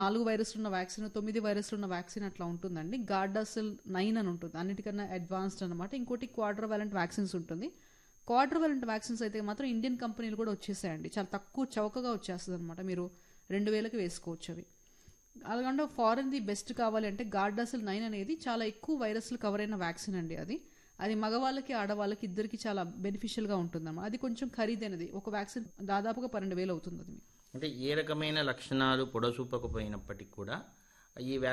నాలుగు వైరస్లు ఉన్న వ్యాక్సిన్ తొమ్మిది వైరస్లు ఉన్న వ్యాక్సిన్ అట్లా ఉంటుందండి గార్డాసిల్ నైన్ అని ఉంటుంది అన్నిటికన్నా అడ్వాన్స్డ్ అనమాట ఇంకోటి క్వార్టర్ వ్యాలెంట్ వ్యాక్సిన్స్ ఉంటుంది క్వార్టర్ వ్యాలెంట్ వ్యాక్సిన్స్ అయితే మాత్రం ఇండియన్ కంపెనీలు కూడా వచ్చేసాయండి చాలా తక్కువ చౌకగా వచ్చేస్తుంది అనమాట మీరు రెండు వేలకి వేసుకోవచ్చు అవి అలాగంటే ఫారెన్ ది బెస్ట్ కావాలి అంటే గార్డాసిల్ నైన్ అనేది చాలా ఎక్కువ వైరస్లు కవర్ అయిన వ్యాక్సిన్ అండి అది అది మగవాళ్ళకి ఆడవాళ్ళకి ఇద్దరికి చాలా బెనిఫిషియల్గా ఉంటుంది అది కొంచెం ఖరీదైనది ఒక వ్యాక్సిన్ దాదాపుగా పన్నెండు వేలు అవుతుంది అది మీకు అంటే ఏ రకమైన లక్షణాలు పొడసూపకపోయినప్పటికీ కూడా ఈ